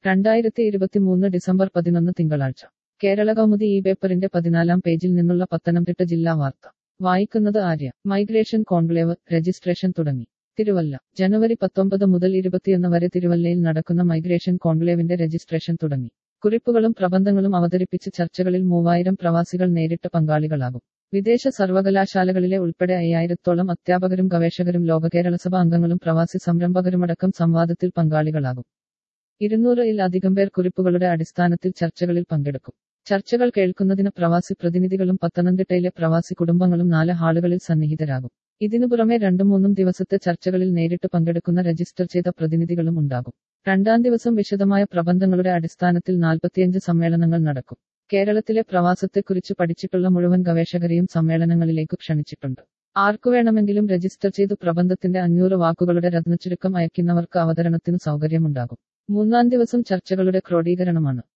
രണ്ടായിരത്തി ഇരുപത്തിമൂന്ന് ഡിസംബർ പതിനൊന്ന് തിങ്കളാഴ്ച കേരള കൗമുദി ഈ പേപ്പറിന്റെ പതിനാലാം പേജിൽ നിന്നുള്ള പത്തനംതിട്ട ജില്ലാ വാർത്ത വായിക്കുന്നത് ആര്യ മൈഗ്രേഷൻ കോൺക്ലേവ് രജിസ്ട്രേഷൻ തുടങ്ങി തിരുവല്ല ജനുവരി പത്തൊമ്പത് മുതൽ ഇരുപത്തിയൊന്ന് വരെ തിരുവല്ലയിൽ നടക്കുന്ന മൈഗ്രേഷൻ കോൺക്ലേവിന്റെ രജിസ്ട്രേഷൻ തുടങ്ങി കുറിപ്പുകളും പ്രബന്ധങ്ങളും അവതരിപ്പിച്ച് ചർച്ചകളിൽ മൂവായിരം പ്രവാസികൾ നേരിട്ട് പങ്കാളികളാകും വിദേശ സർവകലാശാലകളിലെ ഉൾപ്പെടെ അയ്യായിരത്തോളം അധ്യാപകരും ഗവേഷകരും ലോകകേരളസഭ അംഗങ്ങളും പ്രവാസി സംരംഭകരുമടക്കം സംവാദത്തിൽ പങ്കാളികളാകും ഇരുന്നൂറിൽ അധികം പേർ കുറിപ്പുകളുടെ അടിസ്ഥാനത്തിൽ ചർച്ചകളിൽ പങ്കെടുക്കും ചർച്ചകൾ കേൾക്കുന്നതിന് പ്രവാസി പ്രതിനിധികളും പത്തനംതിട്ടയിലെ പ്രവാസി കുടുംബങ്ങളും നാല് ഹാളുകളിൽ സന്നിഹിതരാകും ഇതിനു പുറമെ രണ്ടു മൂന്നും ദിവസത്തെ ചർച്ചകളിൽ നേരിട്ട് പങ്കെടുക്കുന്ന രജിസ്റ്റർ ചെയ്ത പ്രതിനിധികളും ഉണ്ടാകും രണ്ടാം ദിവസം വിശദമായ പ്രബന്ധങ്ങളുടെ അടിസ്ഥാനത്തിൽ നാൽപ്പത്തിയഞ്ച് സമ്മേളനങ്ങൾ നടക്കും കേരളത്തിലെ പ്രവാസത്തെക്കുറിച്ച് പഠിച്ചിട്ടുള്ള മുഴുവൻ ഗവേഷകരെയും സമ്മേളനങ്ങളിലേക്ക് ക്ഷണിച്ചിട്ടുണ്ട് ആർക്കു വേണമെങ്കിലും രജിസ്റ്റർ ചെയ്തു പ്രബന്ധത്തിന്റെ അഞ്ഞൂറ് വാക്കുകളുടെ രത്നച്ചുരുക്കം അയക്കുന്നവർക്ക് അവതരണത്തിനു സൗകര്യമുണ്ടാകും മൂന്നാം ദിവസം ചർച്ചകളുടെ ക്രോഡീകരണമാണ്